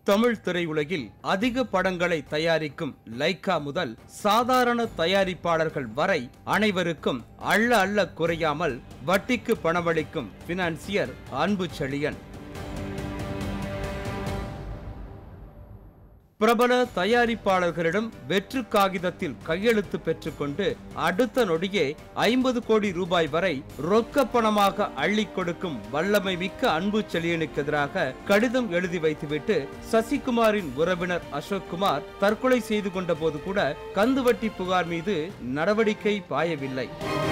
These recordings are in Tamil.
தமிழ் திரையுலகில் அதிக படங்களை தயாரிக்கும் லைக்கா முதல் சாதாரண தயாரிப்பாளர்கள் வரை அனைவருக்கும் அள்ள அள்ள குறையாமல் வட்டிக்கு பணமளிக்கும் பினான்சியர் அன்பு செழியன் பிரபல தயாரிப்பாளர்களிடம் வெற்று காகிதத்தில் கையெழுத்து பெற்றுக்கொண்டு அடுத்த நொடியே ஐம்பது கோடி ரூபாய் வரை ரொக்க பணமாக அள்ளிக் கொடுக்கும் வல்லமை மிக்க அன்பு செழியனுக்கு எதிராக கடிதம் எழுதி வைத்துவிட்டு சசிகுமாரின் உறவினர் அசோக் குமார் தற்கொலை செய்து கொண்ட போது கூட கந்துவட்டி புகார் மீது நடவடிக்கை பாயவில்லை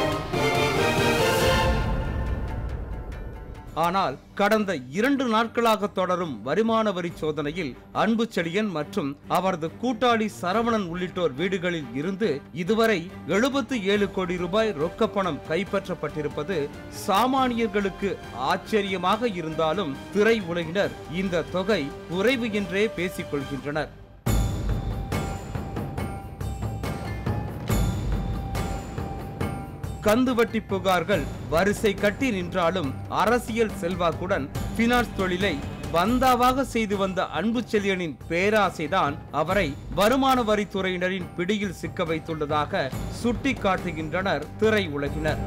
ஆனால் கடந்த இரண்டு நாட்களாக தொடரும் வருமான வரி சோதனையில் அன்பு செழியன் மற்றும் அவரது கூட்டாளி சரவணன் உள்ளிட்டோர் வீடுகளில் இருந்து இதுவரை எழுபத்து ஏழு கோடி ரூபாய் ரொக்க பணம் கைப்பற்றப்பட்டிருப்பது சாமானியர்களுக்கு ஆச்சரியமாக இருந்தாலும் திரை உலகினர் இந்த தொகை குறைவு என்றே பேசிக் கொள்கின்றனர் கந்துவட்டி புகார்கள் வரிசை கட்டி நின்றாலும் அரசியல் செல்வாக்குடன் பினான்ஸ் தொழிலை பந்தாவாக செய்து வந்த அன்பு செழியனின் பேராசைதான் அவரை வருமான வரித்துறையினரின் பிடியில் சிக்க வைத்துள்ளதாக சுட்டிக்காட்டுகின்றனர் திரை உலகினர்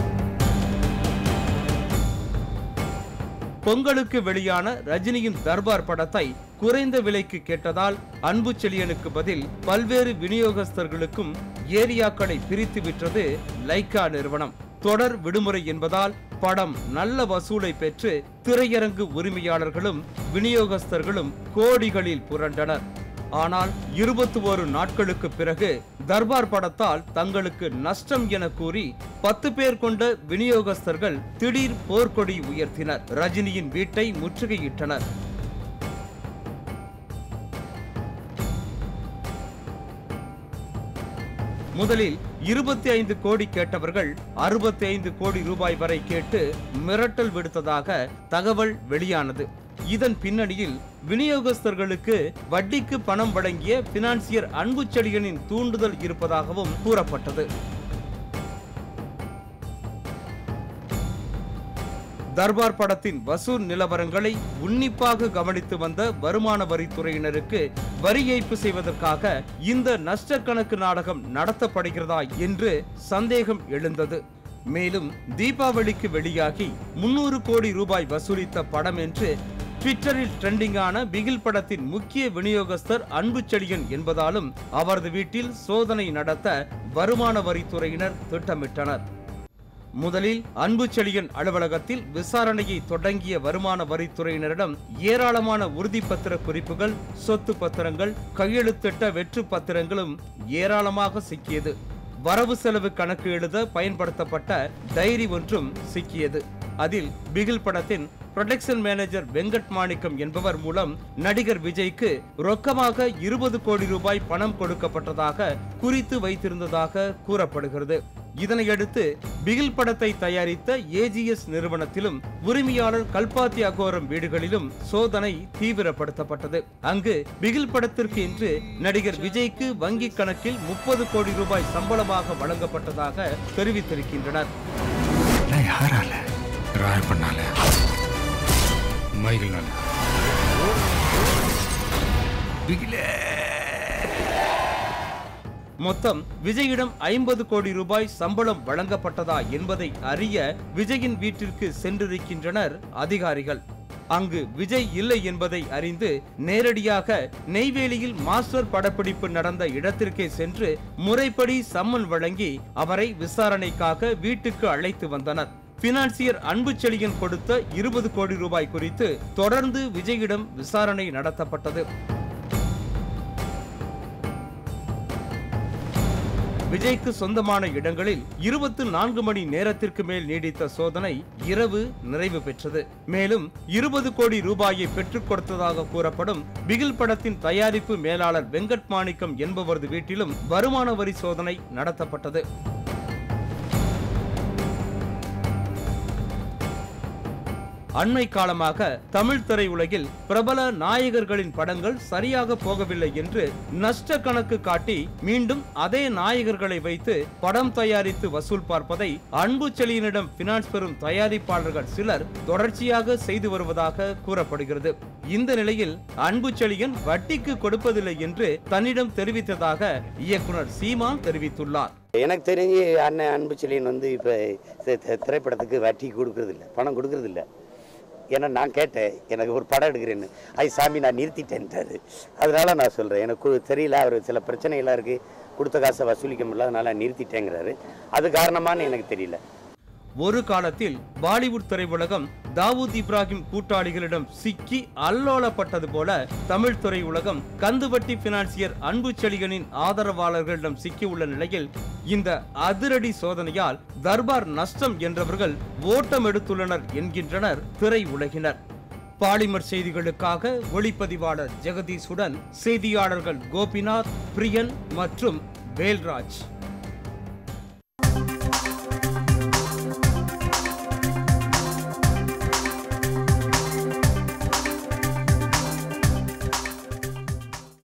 பொங்கலுக்கு வெளியான ரஜினியின் தர்பார் படத்தை குறைந்த விலைக்கு கேட்டதால் அன்பு செழியனுக்கு பதில் பல்வேறு விநியோகஸ்தர்களுக்கும் ஏரியாக்களை பிரித்து விற்றது லைக்கா நிறுவனம் தொடர் விடுமுறை என்பதால் படம் நல்ல வசூலை பெற்று திரையரங்கு உரிமையாளர்களும் விநியோகஸ்தர்களும் கோடிகளில் புரண்டனர் ஆனால் இருபத்தி ஒரு நாட்களுக்கு பிறகு தர்பார் படத்தால் தங்களுக்கு நஷ்டம் என கூறி பத்து பேர் கொண்ட விநியோகஸ்தர்கள் திடீர் போர்க்கொடி உயர்த்தினர் ரஜினியின் வீட்டை முற்றுகையிட்டனர் முதலில் இருபத்தி ஐந்து கோடி கேட்டவர்கள் அறுபத்தி ஐந்து கோடி ரூபாய் வரை கேட்டு மிரட்டல் விடுத்ததாக தகவல் வெளியானது இதன் பின்னணியில் விநியோகஸ்தர்களுக்கு வட்டிக்கு பணம் வழங்கிய பினான்சியர் அன்பு செடியனின் தூண்டுதல் இருப்பதாகவும் கூறப்பட்டது தர்பார் படத்தின் வசூல் நிலவரங்களை உன்னிப்பாக கவனித்து வந்த வருமான வரித்துறையினருக்கு வரி ஏய்ப்பு செய்வதற்காக இந்த நஷ்ட கணக்கு நாடகம் நடத்தப்படுகிறதா என்று சந்தேகம் எழுந்தது மேலும் தீபாவளிக்கு வெளியாகி முன்னூறு கோடி ரூபாய் வசூலித்த படம் என்று ட்விட்டரில் ட்ரெண்டிங்கான பிகில் படத்தின் முக்கிய விநியோகஸ்தர் அன்பு செழியன் என்பதாலும் அவரது வீட்டில் சோதனை நடத்த வருமான வரித்துறையினர் திட்டமிட்டனர் முதலில் அன்பு செழியன் அலுவலகத்தில் விசாரணையை தொடங்கிய வருமான வரித்துறையினரிடம் ஏராளமான உறுதிப்பத்திர குறிப்புகள் சொத்து பத்திரங்கள் கையெழுத்திட்ட வெற்று பத்திரங்களும் ஏராளமாக சிக்கியது வரவு செலவு கணக்கு எழுத பயன்படுத்தப்பட்ட டைரி ஒன்றும் சிக்கியது அதில் பிகில் படத்தின் புரொடக்ஷன் மேனேஜர் வெங்கட் மாணிக்கம் என்பவர் மூலம் நடிகர் விஜய்க்கு ரொக்கமாக இருபது கோடி ரூபாய் பணம் கொடுக்கப்பட்டதாக குறித்து வைத்திருந்ததாக கூறப்படுகிறது இதனையடுத்து பிகில் படத்தை தயாரித்த ஏஜிஎஸ் நிறுவனத்திலும் உரிமையாளர் கல்பாத்தி அகோரம் வீடுகளிலும் சோதனை தீவிரப்படுத்தப்பட்டது அங்கு பிகில் படத்திற்கு இன்று நடிகர் விஜய்க்கு வங்கி கணக்கில் முப்பது கோடி ரூபாய் சம்பளமாக வழங்கப்பட்டதாக தெரிவித்திருக்கின்றனர் நான் யாரால ராய் பண்ணால மைகள்னால பிகிலே மொத்தம் விஜயிடம் ஐம்பது கோடி ரூபாய் சம்பளம் வழங்கப்பட்டதா என்பதை அறிய விஜயின் வீட்டிற்கு சென்றிருக்கின்றனர் அதிகாரிகள் அங்கு விஜய் இல்லை என்பதை அறிந்து நேரடியாக நெய்வேலியில் மாஸ்டர் படப்பிடிப்பு நடந்த இடத்திற்கே சென்று முறைப்படி சம்மன் வழங்கி அவரை விசாரணைக்காக வீட்டுக்கு அழைத்து வந்தனர் பினான்சியர் அன்பு செழியன் கொடுத்த இருபது கோடி ரூபாய் குறித்து தொடர்ந்து விஜயிடம் விசாரணை நடத்தப்பட்டது விஜய்க்கு சொந்தமான இடங்களில் இருபத்து நான்கு மணி நேரத்திற்கு மேல் நீடித்த சோதனை இரவு நிறைவு பெற்றது மேலும் இருபது கோடி ரூபாயை பெற்றுக் கொடுத்ததாக கூறப்படும் பிகில் படத்தின் தயாரிப்பு மேலாளர் வெங்கட் மாணிக்கம் என்பவரது வீட்டிலும் வருமான வரி சோதனை நடத்தப்பட்டது அண்மை காலமாக தமிழ் திரையுலகில் பிரபல நாயகர்களின் படங்கள் சரியாக போகவில்லை என்று நஷ்ட கணக்கு காட்டி மீண்டும் அதே நாயகர்களை வைத்து படம் தயாரித்து வசூல் பார்ப்பதை அன்பு செழியனிடம் பினான்ஸ் பெறும் தயாரிப்பாளர்கள் சிலர் தொடர்ச்சியாக செய்து வருவதாக கூறப்படுகிறது இந்த நிலையில் அன்பு செழியன் வட்டிக்கு கொடுப்பதில்லை என்று தன்னிடம் தெரிவித்ததாக இயக்குனர் சீமான் தெரிவித்துள்ளார் எனக்கு தெரிஞ்சு அண்ணன் அன்பு செழியன் வந்து இப்போ திரைப்படத்துக்கு வட்டி கொடுக்கறதில்ல பணம் கொடுக்கறதில்ல ஏன்னா நான் கேட்டேன் எனக்கு ஒரு படம் எடுக்கிறேன்னு ஐ சாமி நான் நிறுத்திட்டேன்ட்டாரு அதனால நான் சொல்கிறேன் எனக்கு தெரியல அவர் சில பிரச்சனைகள்லாம் இருக்குது கொடுத்த காசை வசூலிக்க முடியல அதனால நிறுத்திட்டேங்கிறாரு அது காரணமான்னு எனக்கு தெரியல ஒரு காலத்தில் பாலிவுட் திரையுலகம் தாவூத் இப்ராஹிம் கூட்டாளிகளிடம் சிக்கி அல்லோலப்பட்டது போல தமிழ் திரையுலகம் கந்துவட்டி பினான்சியர் அன்பு செழியனின் ஆதரவாளர்களிடம் சிக்கியுள்ள நிலையில் இந்த அதிரடி சோதனையால் தர்பார் நஷ்டம் என்றவர்கள் ஓட்டம் எடுத்துள்ளனர் என்கின்றனர் திரையுலகினர் பாலிமர் செய்திகளுக்காக ஒளிப்பதிவாளர் ஜெகதீஷுடன் செய்தியாளர்கள் கோபிநாத் பிரியன் மற்றும் வேல்ராஜ்